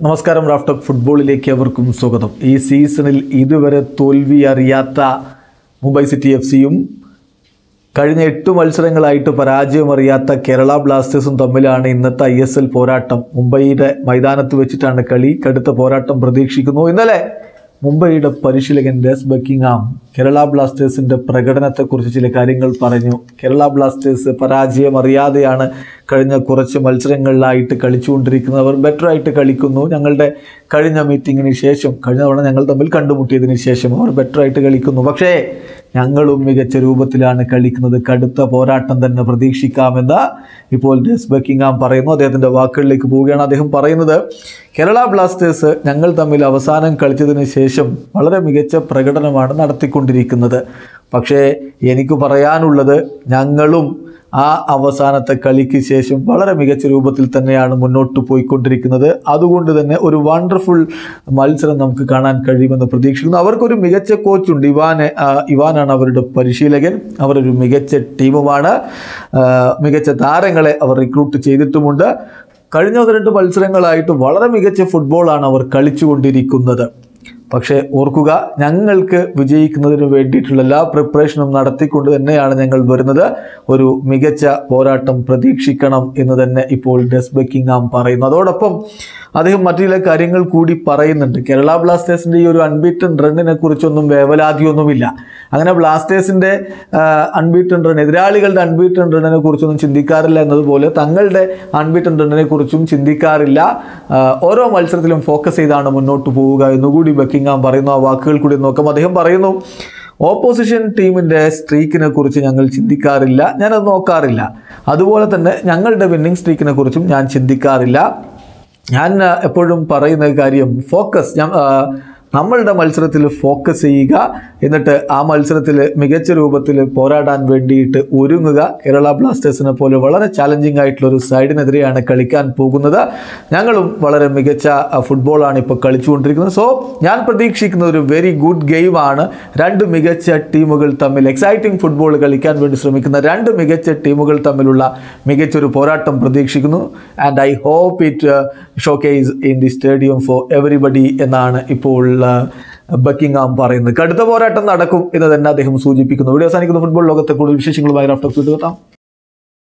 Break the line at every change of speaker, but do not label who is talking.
നമസ്കാരം റാഫ്റ്റോക്ക് ഫുട്ബോളിലേക്ക് അവർക്കും സ്വാഗതം ഈ സീസണിൽ ഇതുവരെ തോൽവി അറിയാത്ത മുംബൈ സിറ്റി എഫ് സിയും കഴിഞ്ഞ എട്ട് മത്സരങ്ങളായിട്ട് പരാജയമറിയാത്ത കേരള ബ്ലാസ്റ്റേഴ്സും തമ്മിലാണ് ഇന്നത്തെ ഐ എസ് എൽ പോരാട്ടം മുംബൈയുടെ മൈതാനത്ത് വെച്ചിട്ടാണ് കളി കടുത്ത പോരാട്ടം പ്രതീക്ഷിക്കുന്നു ഇന്നലെ മുംബൈയുടെ പരിശീലകൻ ഡെസ് ബക്കിംഗാം കേരള ബ്ലാസ്റ്റേഴ്സിന്റെ പ്രകടനത്തെക്കുറിച്ച് ചില കാര്യങ്ങൾ പറഞ്ഞു കേരള ബ്ലാസ്റ്റേഴ്സ് പരാജയം അറിയാതെയാണ് കഴിഞ്ഞ കുറച്ച് മത്സരങ്ങളിലായിട്ട് കളിച്ചുകൊണ്ടിരിക്കുന്നത് അവർ ബെറ്റർ ആയിട്ട് കളിക്കുന്നു ഞങ്ങളുടെ കഴിഞ്ഞ മീറ്റിങ്ങിന് ശേഷം കഴിഞ്ഞ തവണ ഞങ്ങൾ തമ്മിൽ കണ്ടുമുട്ടിയതിന് ശേഷം അവർ ബെറ്റർ ആയിട്ട് കളിക്കുന്നു പക്ഷേ ഞങ്ങളും മികച്ച രൂപത്തിലാണ് കളിക്കുന്നത് കടുത്ത പോരാട്ടം തന്നെ പ്രതീക്ഷിക്കാമെന്ന് ഇപ്പോൾ ഡെസ് ബക്കിംഗാം പറയുന്നു അദ്ദേഹത്തിൻ്റെ വാക്കുകളിലേക്ക് പോവുകയാണ് അദ്ദേഹം പറയുന്നത് കേരള ബ്ലാസ്റ്റേഴ്സ് ഞങ്ങൾ തമ്മിൽ അവസാനം കളിച്ചതിന് ശേഷം വളരെ മികച്ച പ്രകടനമാണ് നടത്തിക്കൊണ്ടിരിക്കുന്നത് പക്ഷേ എനിക്ക് പറയാനുള്ളത് ഞങ്ങളും ആ അവസാനത്തെ കളിക്ക് ശേഷം വളരെ മികച്ച രൂപത്തിൽ തന്നെയാണ് മുന്നോട്ട് പോയിക്കൊണ്ടിരിക്കുന്നത് അതുകൊണ്ട് തന്നെ ഒരു വണ്ടർഫുൾ മത്സരം നമുക്ക് കാണാൻ കഴിയുമെന്ന് പ്രതീക്ഷിക്കുന്നു അവർക്കൊരു മികച്ച കോച്ചുണ്ട് ഇവാനെ ആ, ഇവാനാണ് അവരുടെ പരിശീലകൻ അവരൊരു മികച്ച ടീമുമാണ് ആ, മികച്ച താരങ്ങളെ അവർ റിക്രൂട്ട് ചെയ്തിട്ടുമുണ്ട് കഴിഞ്ഞ ഒന്ന് രണ്ട് മത്സരങ്ങളായിട്ട് വളരെ മികച്ച ഫുട്ബോളാണ് അവർ കളിച്ചുകൊണ്ടിരിക്കുന്നത് പക്ഷേ ഓർക്കുക ഞങ്ങൾക്ക് വിജയിക്കുന്നതിന് വേണ്ടിയിട്ടുള്ള എല്ലാ പ്രിപ്പറേഷനും നടത്തിക്കൊണ്ട് തന്നെയാണ് ഞങ്ങൾ വരുന്നത് ഒരു മികച്ച പോരാട്ടം പ്രതീക്ഷിക്കണം എന്ന് തന്നെ ഇപ്പോൾ ഡെസ് ബക്കിംഗാം പറയുന്നു അതോടൊപ്പം അദ്ദേഹം മറ്റു ചില കാര്യങ്ങൾ കൂടി പറയുന്നുണ്ട് കേരള ബ്ലാസ്റ്റേഴ്സിൻ്റെ ഈ ഒരു അൺബീറ്റൺ റണ്ണിനെ കുറിച്ചൊന്നും വേവലാതിയൊന്നുമില്ല അങ്ങനെ ബ്ലാസ്റ്റേഴ്സിൻ്റെ അൺബീറ്റൺ റൺ എതിരാളികളുടെ അൺബീറ്റൺ റണ്ണിനെ കുറിച്ചൊന്നും ചിന്തിക്കാറില്ല എന്നതുപോലെ തങ്ങളുടെ അൺബീറ്റൺ റണ്ണിനെ കുറിച്ചും ചിന്തിക്കാറില്ല ആ, ഓരോ മത്സരത്തിലും ഫോക്കസ് ചെയ്താണ് മുന്നോട്ട് പോവുക എന്നുകൂടി ബക്കിംഗാം പറയുന്നു ആ വാക്കുകൾ കൂടി നോക്കാം അദ്ദേഹം പറയുന്നു ഓപ്പോസിഷൻ ടീമിൻ്റെ സ്ട്രീക്കിനെ കുറിച്ച് ഞങ്ങൾ ചിന്തിക്കാറില്ല ഞാനത് നോക്കാറില്ല അതുപോലെ തന്നെ ഞങ്ങളുടെ വിന്നിംഗ് സ്ട്രീക്കിനെ കുറിച്ചും ഞാൻ ചിന്തിക്കാറില്ല ഞാൻ ആ, എപ്പോഴും പറയുന്ന കാര്യം ഫോക്കസ് ഞാൻ ആ, നമ്മളുടെ മത്സരത്തിൽ ഫോക്കസ് ചെയ്യുക എന്നിട്ട് ആ മത്സരത്തിൽ മികച്ച രൂപത്തിൽ പോരാടാൻ വേണ്ടിയിട്ട് ഒരുങ്ങുക കേരള ബ്ലാസ്റ്റേഴ്സിനെ പോലെ വളരെ ചാലഞ്ചിങ് ആയിട്ടുള്ള ഒരു സൈഡിനെതിരെയാണ് കളിക്കാൻ പോകുന്നത് ഞങ്ങളും വളരെ മികച്ച ആ, ഫുട്ബോളാണ് ഇപ്പോൾ കളിച്ചുകൊണ്ടിരിക്കുന്നത് സോ ഞാൻ പ്രതീക്ഷിക്കുന്ന ഒരു വെരി ഗുഡ് ഗെയിമാണ് രണ്ട് മികച്ച ടീമുകൾ തമ്മിൽ എക്സൈറ്റിംഗ് ഫുട്ബോൾ കളിക്കാൻ വേണ്ടി ശ്രമിക്കുന്ന രണ്ട് മികച്ച ടീമുകൾ തമ്മിലുള്ള മികച്ചൊരു പോരാട്ടം പ്രതീക്ഷിക്കുന്നു and I hope it showcase in the stadium for everybody എന്നാണ് ഇപ്പോൾ ബക്കിംഗാം പറയുന്നത് കടുത്ത പോരാട്ടം നടക്കും എന്ന് തന്നെ അദ്ദേഹം സൂചിപ്പിക്കുന്നു ഇവിടെ അവസാനിക്കുന്ന ഫുട്ബോൾ ലോകത്തെ കൂടുതൽ വിശേഷങ്ങളുമായി റാഫ്റ്റോക്സ് എത്താം